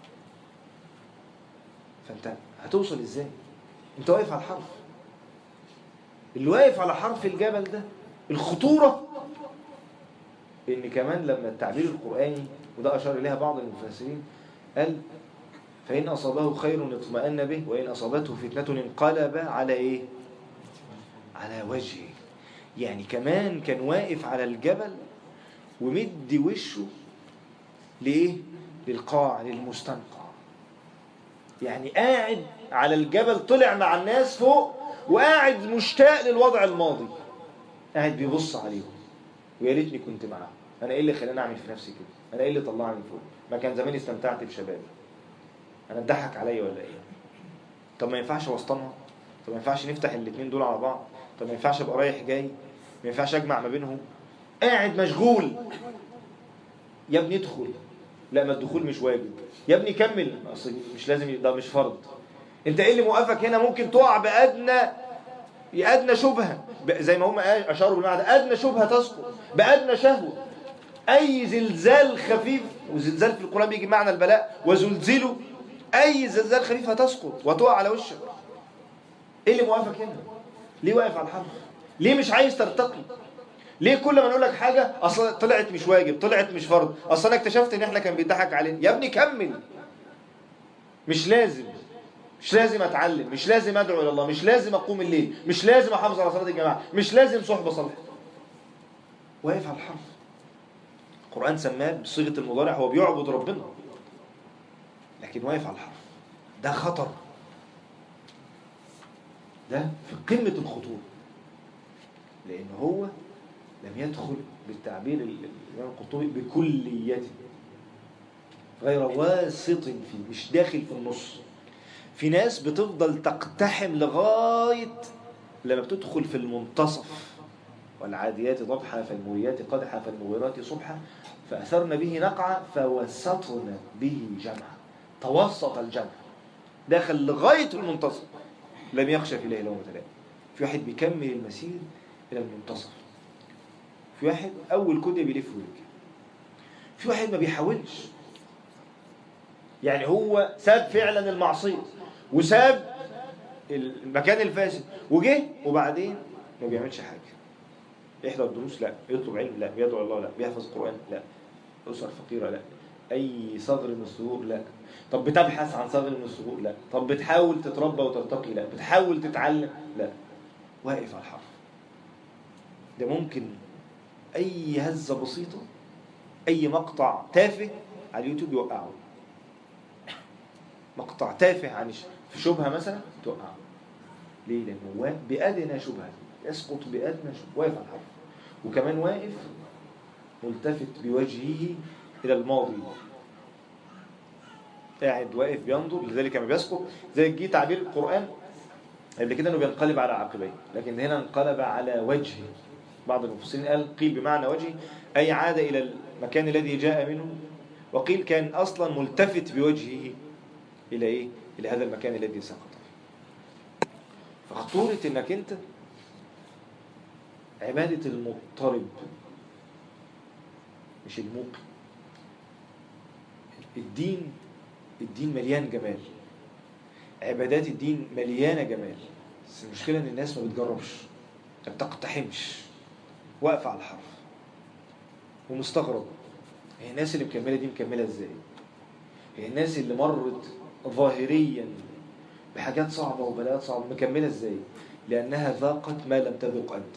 فأنت هتوصل إزاي أنت واقف على الحرف اللي واقف على حرف الجبل ده الخطورة إن كمان لما التعبير القرآني وده أشار إليها بعض المفسرين قال فإن أصابه خير اطمأن به وإن أصابته فتنة انقلب على إيه على وجهه يعني كمان كان واقف على الجبل ومدي وشه لإيه للقاع للمستنقع يعني قاعد على الجبل طلع مع الناس فوق وقاعد مشتاق للوضع الماضي قاعد بيبص عليهم ويا ريتني كنت معاهم انا ايه اللي خلاني اعمل في نفسي كده انا ايه اللي طلعني فوق ما كان زماني استمتعت بشبابي انا اتضحك عليا ولا ايه طب ما ينفعش وسطنها طب ما ينفعش نفتح الاثنين دول على بعض طب ما ينفعش ابقى رايح جاي ما ينفعش اجمع ما بينهم قاعد مشغول يا ابني ادخل لا ما الدخول مش واجب يا ابني كمل اصل مش لازم ده مش فرض انت ايه اللي موقفك هنا ممكن تقع بادنى بأدنى شبهة زي ما هم أشاروا بالمعنى أدنى شبهة تسقط بأدنى شهوة أي زلزال خفيف وزلزال في القرآن بيجي معنى البلاء وزلزلوا أي زلزال خفيف هتسقط وتقع على وشك إيه اللي موقفك هنا ليه واقف على الحرف ليه مش عايز ترتقي ليه كل ما نقول لك حاجه اصلا طلعت مش واجب طلعت مش فرض اصلا انا اكتشفت ان احنا كان بيضحك علينا يا ابني كمل مش لازم مش لازم اتعلم مش لازم ادعو الى الله مش لازم اقوم الليل مش لازم احافظ على صلاه الجماعه مش لازم صحبه صالحه واقف على الحرف القران سماه بصيغه المضارع هو بيعبد ربنا لكن واقف على الحرف ده خطر ده في قمه الخطوره لان هو لم يدخل بالتعبير ال- الامام القرطبي بكليته غير واسط فيه مش داخل في النص في ناس بتفضل تقتحم لغاية لما بتدخل في المنتصف والعاديات ضبحا فالموريات قدحا فالمغيرات صبحا فأثرن به نقعا فوسطن به جمعا توسط الجمع دخل لغاية المنتصف لم يخشى في الله لومة لائم في واحد بيكمل المسير إلى المنتصف في واحد أول كده بيلف ويرجع في واحد ما بيحاولش يعني هو ساب فعلا المعصية وساب المكان الفاسد وجه وبعدين ما بيعملش حاجة يحضر دروس لا يطلب علم لا بيدعو الله لا بيحفظ القرآن لا أسر فقيرة لا أي صغر من الصغور لا طب بتبحث عن صغر من الصغور لا طب بتحاول تتربى وترتقي لا بتحاول تتعلم لا واقف على الحرف ده ممكن أي هزة بسيطة أي مقطع تافه على اليوتيوب يوقعه مقطع تافه عن الش- في شبهة مثلا توقعه ليه؟ لأنه وا- بأدنى شبهة يسقط بأدنى شبهة واقف على الحرف وكمان واقف ملتفت بوجهه إلى الماضي قاعد واقف بينظر لذلك لما بيسقط زي جه تعبير القرآن قبل كده انه بينقلب على عقبيه لكن هنا انقلب على وجهه بعض المفسرين قال قيل بمعنى وجهه أي عاد إلى المكان الذي جاء منه وقيل كان أصلا ملتفت بوجهه إلى إيه؟ إلى هذا المكان الذي سقط فيه فخطورة إنك أنت عبادة المضطرب مش الموقن الدين الدين مليان جمال عبادات الدين مليانة جمال بس المشكلة إن الناس ما بتجربش ما بتقتحمش واقفة على الحرف ومستغرب هي الناس اللي مكملة دي مكملة ازاي هي الناس اللي مرت ظاهريا بحاجات صعبة وبلاءات صعبة مكملة ازاي لأنها ذاقت ما لم تذق أنت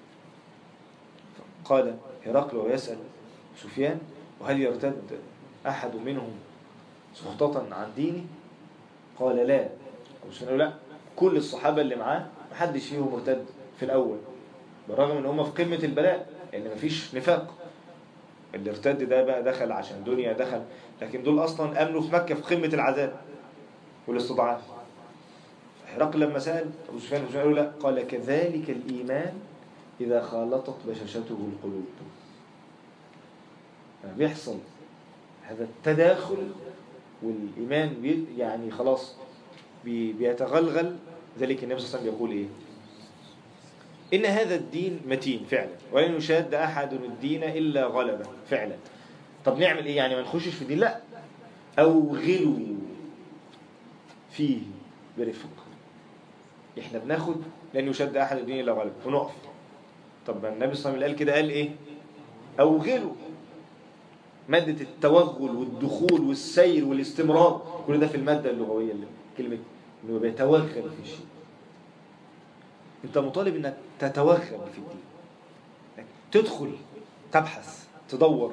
قال هرقل ويسأل سفيان وهل يرتد أحد منهم سخطة عن دينه قال لا أبو سفيان قال لا كل الصحابة اللي معاه محدش فيهم مرتد في الأول بالرغم ان هم في قمة البلاء لان مفيش نفاق اللي ارتد ده بقى دخل عشان دنيا دخل لكن دول اصلا امنوا في مكة في قمة العذاب والاستضعاف هرقل لما سأل ابو سفيان ابو سفيان قال لا قال كذلك الايمان اذا خالطت بشاشته القلوب يعني بيحصل هذا التداخل والايمان بي يعني خلاص بي بيتغلغل ذلك النبي صلى الله عليه وسلم يقول ايه إن هذا الدين متين فعلا ولن يشاد أحد الدين إلا غلبه فعلا طب نعمل إيه يعني ما نخشش في الدين لا أوغلوا فيه برفق إحنا بناخد لن يشاد أحد الدين إلا غلبه ونقف طب ما النبي صلى الله عليه وسلم قال كده قال إيه أوغلوا مادة التوغل والدخول والسير والاستمرار كل ده في المادة اللغوية اللي كلمة إنه بيتوغل في شيء انت مطالب انك تتوغل في الدين إنك تدخل تبحث تدور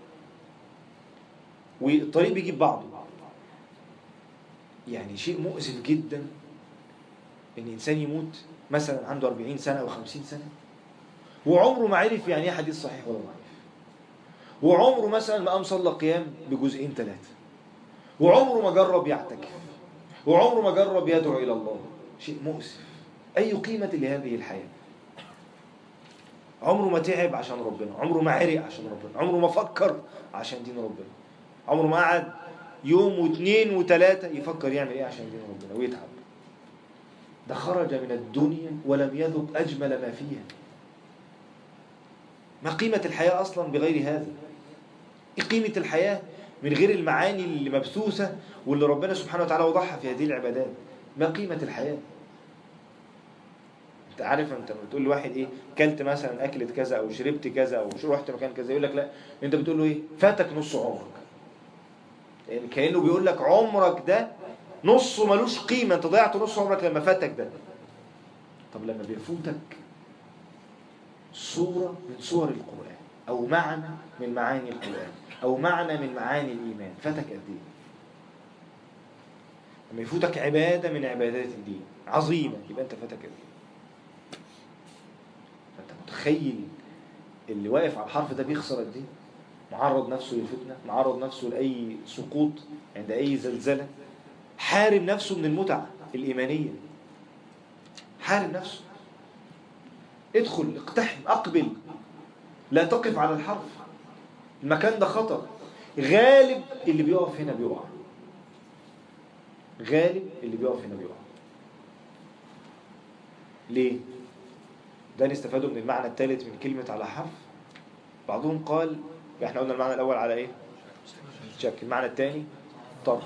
والطريق بيجيب بعضه يعني شيء مؤسف جدا ان انسان يموت مثلا عنده 40 سنة او 50 سنة وعمره ما عرف يعني ايه حديث صحيح ولا ضعيف وعمره مثلا ما قام صلى قيام بجزئين ثلاثة وعمره ما جرب يعتكف وعمره ما جرب يدعو الى الله شيء مؤسف أي قيمة لهذه الحياة عمره ما تعب عشان ربنا عمره ما عرق عشان ربنا عمره ما فكر عشان دين ربنا عمره ما قعد يوم واثنين وثلاثة يفكر يعمل ايه عشان دين ربنا ويتعب ده خرج من الدنيا ولم يذق أجمل ما فيها ما قيمة الحياة أصلا بغير هذا ايه قيمة الحياة من غير المعاني اللي مبثوثة واللي ربنا سبحانه وتعالى وضعها في هذه العبادات ما قيمة الحياة انت انت عارف انت لما بتقول لواحد ايه كلت مثلا اكلة كذا او شربت كذا او شو رحت مكان كذا يقول لك لا انت بتقول له ايه فاتك نص عمرك يعني كانه بيقول لك عمرك ده نصه ملوش قيمه انت ضيعت نص عمرك لما فاتك ده طب لما بيفوتك صوره من صور القران او معنى من معاني القران او معنى من معاني الايمان فاتك قد ايه لما يفوتك عباده من عبادات الدين عظيمه يبقى انت فاتك قد ايه فانت متخيل اللي واقف على الحرف ده بيخسر قد ايه معرض نفسه للفتنه معرض نفسه لاي سقوط عند اي زلزله حارم نفسه من المتعه الايمانيه حارم نفسه ادخل اقتحم اقبل لا تقف على الحرف المكان ده خطر غالب اللي بيقف هنا بيقع غالب اللي بيقف هنا بيقع ليه ده نستفاده من المعنى الثالث من كلمة على حرف بعضهم قال احنا قلنا المعنى الأول على ايه شك المعنى الثاني طرف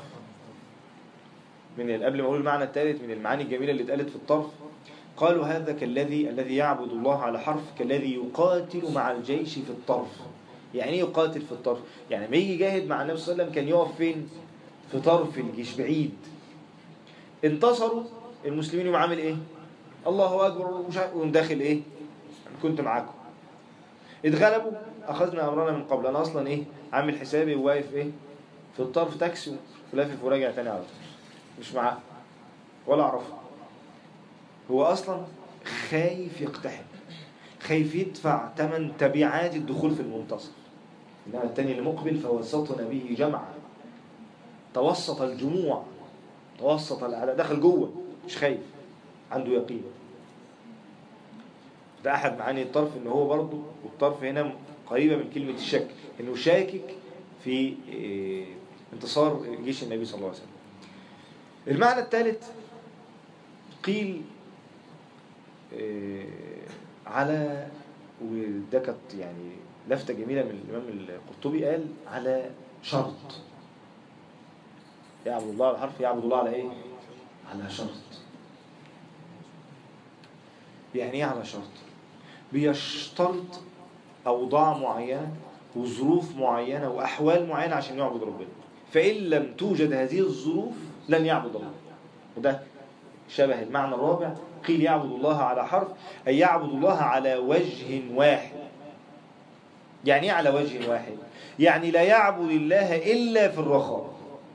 من قبل ما اقول المعنى الثالث من المعاني الجميلة اللي اتقالت في الطرف قالوا هذا كالذي الذي يعبد الله على حرف كالذي يقاتل مع الجيش في الطرف يعني ايه يقاتل في الطرف يعني لما يجي يجاهد مع النبي صلى الله عليه وسلم كان يقف فين في طرف الجيش بعيد انتصروا المسلمين يقوم عامل ايه الله اكبر ومش عارف ويقوم داخل ايه كنت معاكم اتغلبوا اخذنا امرنا من قبل انا اصلا ايه عامل حسابي وواقف ايه في الطرف تاكسي ولافف وراجع تاني على طول مش معاه ولا اعرفه هو اصلا خايف يقتحم خايف يدفع ثمن تبعات الدخول في المنتصف انما الثاني المقبل فوسطنا به جمعا توسط الجموع توسط الاعداء دخل جوه مش خايف عنده يقين ده احد معاني الطرف ان هو برضه والطرف هنا قريبه من كلمه الشك انه شاكك في إيه، انتصار جيش النبي صلى الله عليه وسلم المعنى الثالث قيل إيه، على وده كانت يعني لفتة جميلة من الإمام القرطبي قال على شرط يعبد الله على حرف يعبد الله على إيه؟ على شرط يعني إيه على شرط؟ بيشترط أوضاع معينة وظروف معينة وأحوال معينة عشان يعبد ربنا فإن لم توجد هذه الظروف لن يعبد الله وده شبه المعنى الرابع قيل يعبد الله على حرف أي يعبد الله على وجه واحد يعني ايه على وجه واحد يعني لا يعبد الله إلا في الرخاء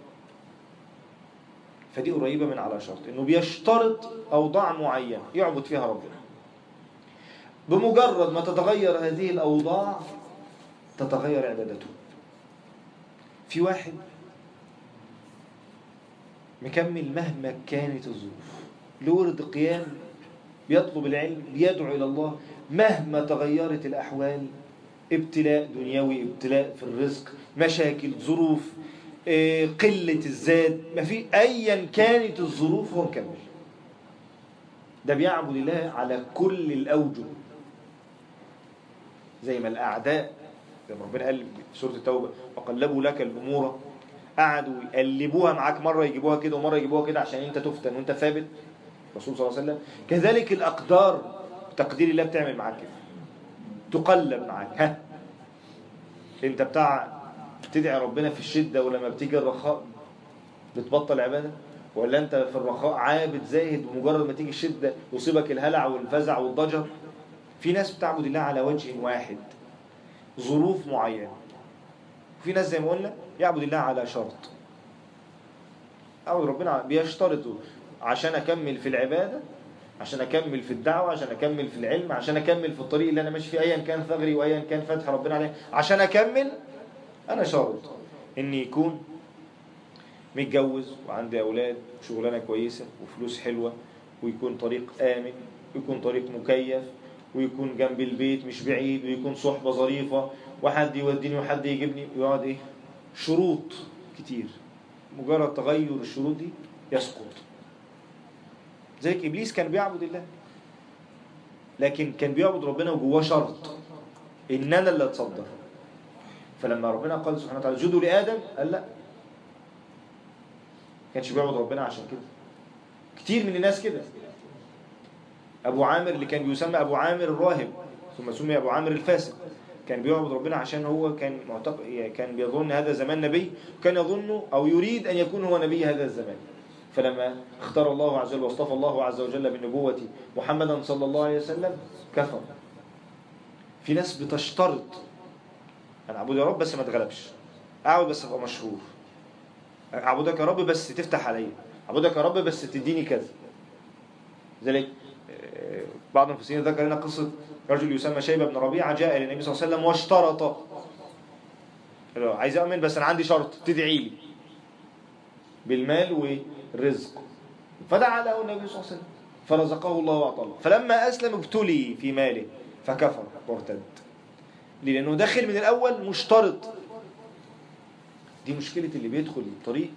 فدي قريبة من على شرط إنه بيشترط أوضاع معينة يعبد فيها ربنا بمجرد ما تتغير هذه الأوضاع تتغير عبادته في واحد مكمل مهما كانت الظروف له ورد قيام بيطلب العلم بيدعو إلى الله مهما تغيرت الأحوال ابتلاء دنيوي ابتلاء في الرزق مشاكل ظروف آه، قلة الزاد ما في أيا كانت الظروف هو مكمل ده بيعبد الله على كل الأوجه زي ما الأعداء زي ما ربنا قال في سورة التوبة وقلبوا لك الأمور قعدوا يقلبوها معاك مرة يجيبوها كده ومرة يجيبوها كده عشان انت تفتن وانت ثابت الرسول صلى الله عليه وسلم كذلك الأقدار تقدير الله بتعمل معاك كده تقلب معاك ها انت بتاع تدعي ربنا في الشدة ولما بتيجي الرخاء بتبطل عبادة ولا انت في الرخاء عابد زاهد ومجرد ما تيجي الشدة يصيبك الهلع والفزع والضجر في ناس بتعبد الله على وجه واحد ظروف معينة في ناس زي ما قلنا يعبد الله على شرط أعبد ربنا على- بيشترطوا عشان أكمل في العبادة عشان أكمل في الدعوة عشان أكمل في العلم عشان أكمل في الطريق اللي أنا ماشي فيه أيا كان ثغري وأيا كان فتح ربنا عليه عشان أكمل أنا شرط إني يكون متجوز وعندي أولاد وشغلانة كويسة وفلوس حلوة ويكون طريق آمن ويكون طريق مكيف ويكون جنب البيت مش بعيد ويكون صحبة ظريفة وحد يوديني وحد يجيبني ويقعد إيه شروط كتير مجرد تغير الشروط دي يسقط زي إبليس كان بيعبد الله لكن كان بيعبد ربنا وجواه شرط إن أنا اللي أتصدر فلما ربنا قال سبحانه وتعالى اسجدوا لآدم قال لا كانش بيعبد ربنا عشان كده كتير من الناس كده أبو عامر اللي كان بيسمى أبو عامر الراهب ثم سمي أبو عامر الفاسق كان بيعبد ربنا عشان هو كان معتقد يعني كان بيظن هذا زمان نبي وكان يظن أو يريد أن يكون هو نبي هذا الزمان فلما اختار الله عز وجل واصطفى الله عز وجل بالنبوة محمدا صلى الله عليه وسلم كفر في ناس بتشترط أنا أعبد يا رب بس ما اتغلبش أعبد بس أبقى مشهور أعبدك يا رب بس تفتح عليا أعبدك يا رب بس تديني كذا ذلك آه، بعض المفسرين ذكر لنا قصة رجل يسمى شيبة بن ربيعة جاء إلى النبي صلى الله عليه وسلم واشترط قال له عايز أؤمن بس أنا عندي شرط تدعي لي بالمال والرزق فدعا له النبي صلى الله عليه وسلم فرزقه الله وأعطاه فلما أسلم ابتلي في ماله فكفر وارتد ليه؟ لأنه داخل من الأول مشترط دي مشكلة اللي بيدخل الطريق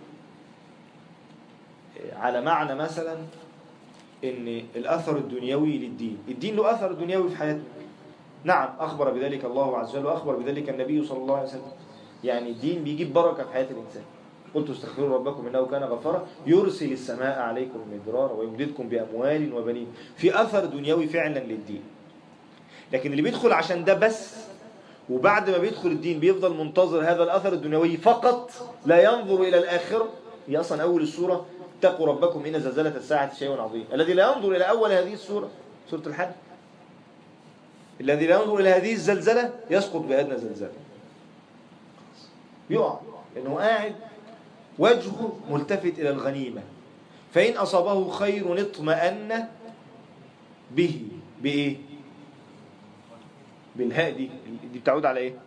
على معنى مثلا ان الاثر الدنيوي للدين الدين له اثر دنيوي في حياتنا نعم اخبر بذلك الله عز وجل واخبر بذلك النبي صلى الله عليه وسلم يعني الدين بيجيب بركه في حياه الانسان قلت استغفروا ربكم انه كان غفارا يرسل السماء عليكم مدرارا ويمددكم باموال وبنين في اثر دنيوي فعلا للدين لكن اللي بيدخل عشان ده بس وبعد ما بيدخل الدين بيفضل منتظر هذا الاثر الدنيوي فقط لا ينظر الى الاخره هي اصلا اول السوره اتقوا ربكم إن زلزلة الساعة شيء عظيم الذي لا ينظر إلى أول هذه السورة سورة الحج الذي لا ينظر إلى هذه الزلزلة يسقط بأدنى زلزلة يقع لأنه قاعد وجهه ملتفت إلى الغنيمة فإن أصابه خير اطمأن به بإيه؟ بالهاء دي دي بتعود على إيه؟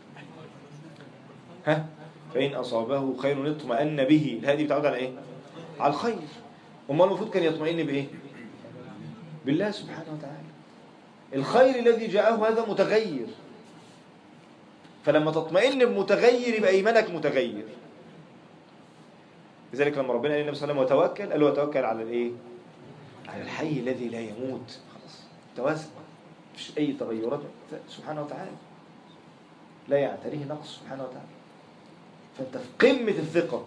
ها؟ فإن أصابه خير اطمأن به الهاء دي بتعود على إيه؟ على الخير امال المفروض كان يطمئن بايه بالله سبحانه وتعالى الخير الذي جاءه هذا متغير فلما تطمئن بمتغير يبقى ايمانك متغير لذلك لما ربنا قال للنبي صلى الله عليه وسلم وتوكل قال له وتوكل على الايه على الحي الذي لا يموت خلاص توازن مفيش اي تغيرات سبحانه وتعالى لا يعتريه نقص سبحانه وتعالى فانت في قمه الثقه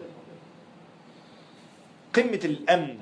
قمة الأمن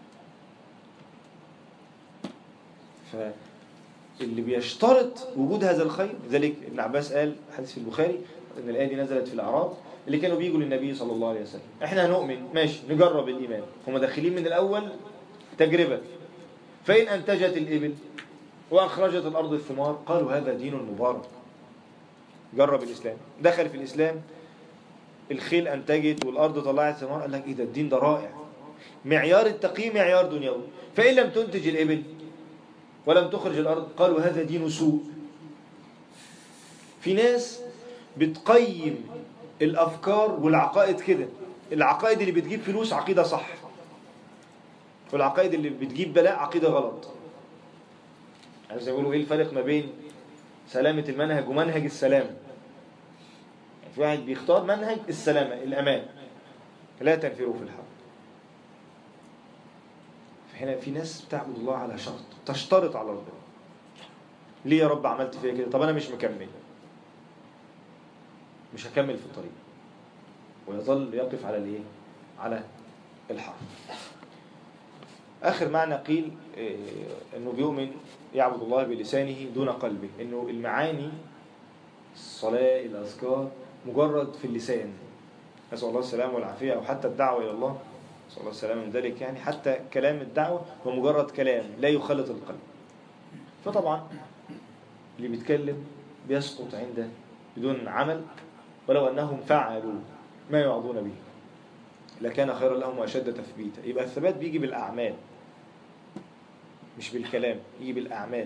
فاللي بيشترط وجود هذا الخير لذلك ابن عباس قال حديث في البخاري ان الآية دي نزلت في الأعراب اللي كانوا بيجوا للنبي صلى الله عليه وسلم احنا هنؤمن ماشي نجرب الإيمان هم داخلين من الأول تجربة فإن أنتجت الإبل وأخرجت الأرض الثمار قالوا هذا دين مبارك جرب الإسلام دخل في الإسلام الخيل أنتجت والأرض طلعت ثمار قال لك إيه ده الدين ده رائع معيار التقييم معيار دنيوي فإن لم تنتج الإبل ولم تخرج الأرض قالوا هذا دين سوء في ناس بتقيم الأفكار والعقائد كده العقائد اللي بتجيب فلوس عقيدة صح والعقائد اللي بتجيب بلاء عقيدة غلط عايز يقولوا ايه الفرق ما بين سلامة المنهج ومنهج السلام في واحد بيختار منهج السلامة الأمان لا تنفروا في الحرب هنا في ناس بتعبد الله على شرط تشترط على ربنا ليه يا رب عملت فيا كده طب انا مش مكمل مش هكمل في الطريق ويظل يقف على الايه على الحرب اخر معنى قيل إيه انه بيؤمن يعبد الله بلسانه دون قلبه انه المعاني الصلاه الاذكار مجرد في اللسان نسال الله السلامه والعافيه او حتى الدعوه الى الله صلى الله عليه وسلم من ذلك يعني حتى كلام الدعوة هو مجرد كلام لا يخلط القلب فطبعا اللي بيتكلم بيسقط عنده بدون عمل ولو أنهم فعلوا ما يوعظون به لكان خيرا لهم وأشد تثبيتا يبقى الثبات بيجي بالأعمال مش بالكلام يجي بالأعمال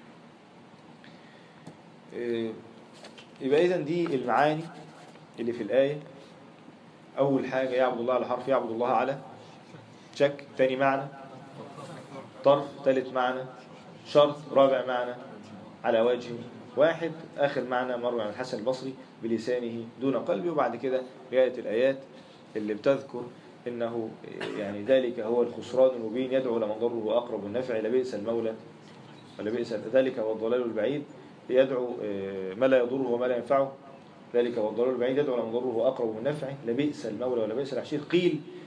يبقى إذا دي المعاني اللي في الآية أول حاجة يعبد الله على حرف يعبد الله على شك تاني معنى طرف ثالث معنى شرط رابع معنى على وجه واحد آخر معنى مروي عن الحسن البصري بلسانه دون قلبه وبعد كده رواية الآيات اللي بتذكر إنه يعني ذلك هو الخسران المبين يدعو لمن ضره وأقرب النفع لبئس المولى ولبئس ذلك هو الضلال البعيد يدعو ما لا يضره وما لا ينفعه ذلك هو الضلال البعيد يدعو لمن ضره وأقرب النفع لبئس المولى ولبئس العشير قيل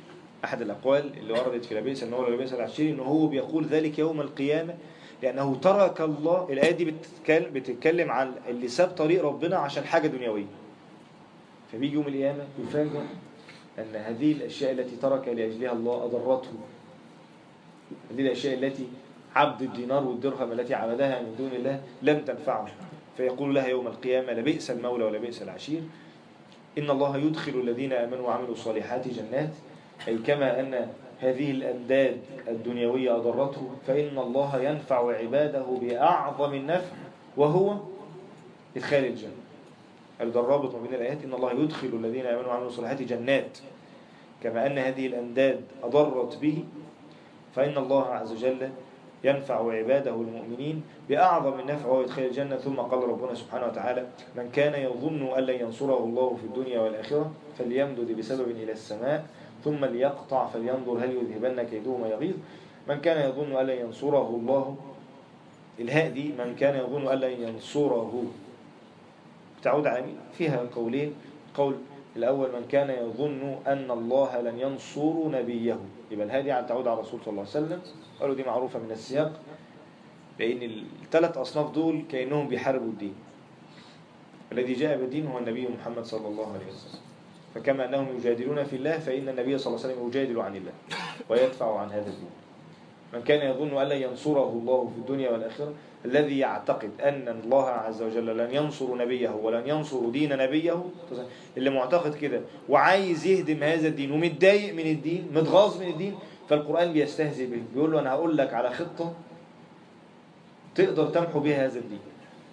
أحد الأقوال اللي وردت في لبيس النور ولبيس العشير إنه هو بيقول ذلك يوم القيامة لأنه ترك الله الآية دي بتتكلم, بتتكلم عن اللي ساب طريق ربنا عشان حاجة دنيوية فبيجي يوم القيامة يفاجأ أن هذه الأشياء التي ترك لأجلها الله أضرته هذه الأشياء التي عبد الدينار والدرهم التي عبدها من دون الله لم تنفعه فيقول لها يوم القيامة لبئس المولى ولبئس العشير إن الله يدخل الذين آمنوا وعملوا الصالحات جنات أي كما أن هذه الأنداد الدنيوية أضرته فإن الله ينفع عباده بأعظم النفع وهو إدخال الجنة قالوا ده الرابط ما بين الآيات إن الله يدخل الذين آمنوا وعملوا الصالحات جنات كما أن هذه الأنداد أضرت به فإن الله عز وجل ينفع عباده المؤمنين بأعظم النفع وهو يدخل الجنة ثم قال ربنا سبحانه وتعالى من كان يظن أن لن ينصره الله في الدنيا والآخرة فليمدد بسبب إلى السماء ثم ليقطع فلينظر هل يذهبن كيده ما يغيظ من كان يظن أن لن ينصره الله الهاء دي من كان يظن أن لن ينصره تعود على مين؟ فيها قولين قول الأول من كان يظن أن الله لن ينصر نبيه يبقى الهادي عن تعود على الرسول صلى الله عليه وسلم قالوا دي معروفة من السياق لأن الثلاث أصناف دول كأنهم بيحاربوا الدين الذي جاء بالدين هو النبي محمد صلى الله عليه وسلم فكما أنهم يجادلون في الله فإن النبي صلى الله عليه وسلم يجادل عن الله ويدفع عن هذا الدين من كان يظن أن لن ينصره الله في الدنيا والآخرة الذي يعتقد أن الله عز وجل لن ينصر نبيه ولن ينصر دين نبيه اللي معتقد كده وعايز يهدم هذا الدين ومتضايق من الدين متغاظ من الدين فالقرآن بيستهزئ به بيقول له أنا هقول لك على خطة تقدر تمحو بها هذا الدين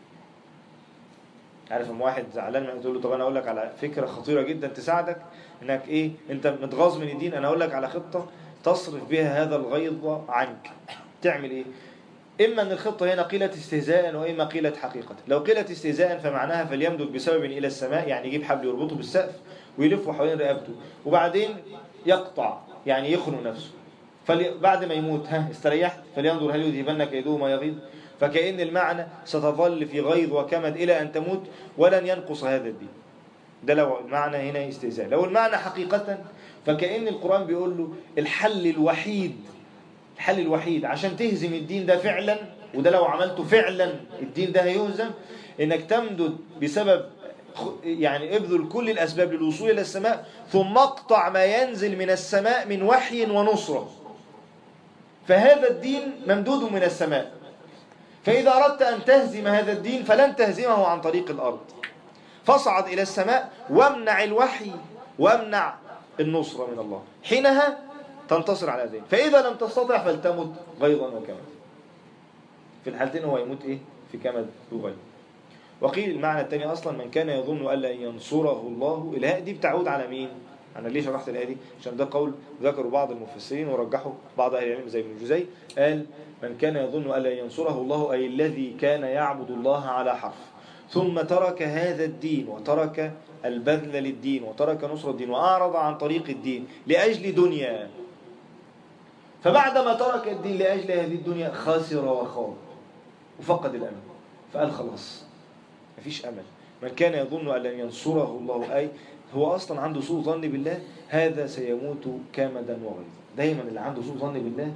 عارف لما واحد زعلان منك تقول له طب انا اقول لك على فكره خطيره جدا تساعدك انك ايه انت متغاظ من الدين انا اقول لك على خطه تصرف بها هذا الغيظ عنك تعمل ايه اما ان الخطه هنا قيلت استهزاء واما قيلت حقيقه لو قيلت استهزاء فمعناها فليمدد بسبب الى السماء يعني يجيب حبل يربطه بالسقف ويلفه حوالين رقبته وبعدين يقطع يعني يخنق نفسه فبعد ما يموت ها استريحت فلينظر هل يذهبن كيده ما يغيظ فكأن المعنى ستظل في غيظ وكمد إلى أن تموت ولن ينقص هذا الدين ده لو المعنى هنا استهزاء لو المعنى حقيقة فكأن القرآن بيقول له الحل الوحيد الحل الوحيد عشان تهزم الدين ده فعلا وده لو عملته فعلا الدين ده هيهزم انك تمدد بسبب يعني ابذل كل الأسباب للوصول إلى السماء ثم اقطع ما ينزل من السماء من وحي ونصرة فهذا الدين ممدود من السماء فإذا أردت أن تهزم هذا الدين فلن تهزمه عن طريق الأرض فاصعد إلى السماء وامنع الوحي وامنع النصرة من الله حينها تنتصر على ذلك فإذا لم تستطع فلتمت غيظا وكمد في الحالتين هو يموت إيه في كمد وغيظ وقيل المعنى الثاني أصلا من كان يظن أن لن ينصره الله الهاء دي بتعود على مين أنا ليه شرحت الآية دي عشان ده قول ذكروا بعض المفسرين ورجحوا بعض أهل العلم زي ابن جزي قال من كان يظن أن لن ينصره الله أي الذي كان يعبد الله على حرف ثم ترك هذا الدين وترك البذل للدين وترك نصر الدين وأعرض عن طريق الدين لأجل دنيا فبعدما ترك الدين لأجل هذه الدنيا خسر وخاب وفقد الأمل فقال خلاص مفيش أمل من كان يظن أن لن ينصره الله أي هو أصلا عنده سوء ظن بالله هذا سيموت كامدا وغيظا دايما اللي عنده سوء ظن بالله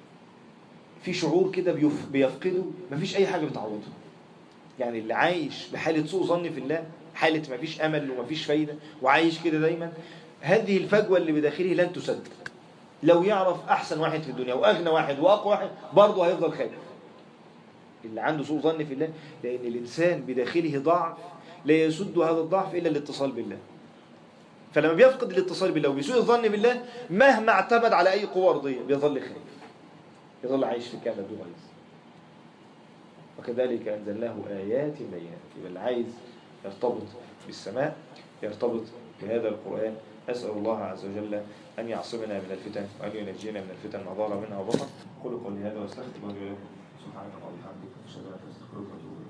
في شعور كده بيف... بيفقده مفيش أي حاجة بتعوضه يعني اللي عايش بحالة سوء ظن في الله حالة مفيش أمل ومفيش فايدة وعايش كده دايما هذه الفجوة اللي بداخله لن تسد لو يعرف أحسن واحد في الدنيا وأغنى واحد وأقوى واحد برضه هيفضل خايف اللي عنده سوء ظن في الله لأن الإنسان بداخله ضعف لا يسد هذا الضعف إلا الاتصال بالله فلما بيفقد الاتصال بالله وبيسوء الظن بالله مهما اعتمد على أي قوة أرضية بيظل خايف يظل عايش في كامل وغيظ وكذلك أنزلناه آيات بينات يبقى اللي عايز يرتبط بالسماء يرتبط بهذا القرآن أسأل الله عز وجل أن يعصمنا من الفتن وأن ينجينا من الفتن ما ظهر منها وبطن قولوا قولي هذا واستغفر الله لكم سبحانك اللهم وبحمدك أشهد أن لا إله إلا أنت أستغفرك وأتوب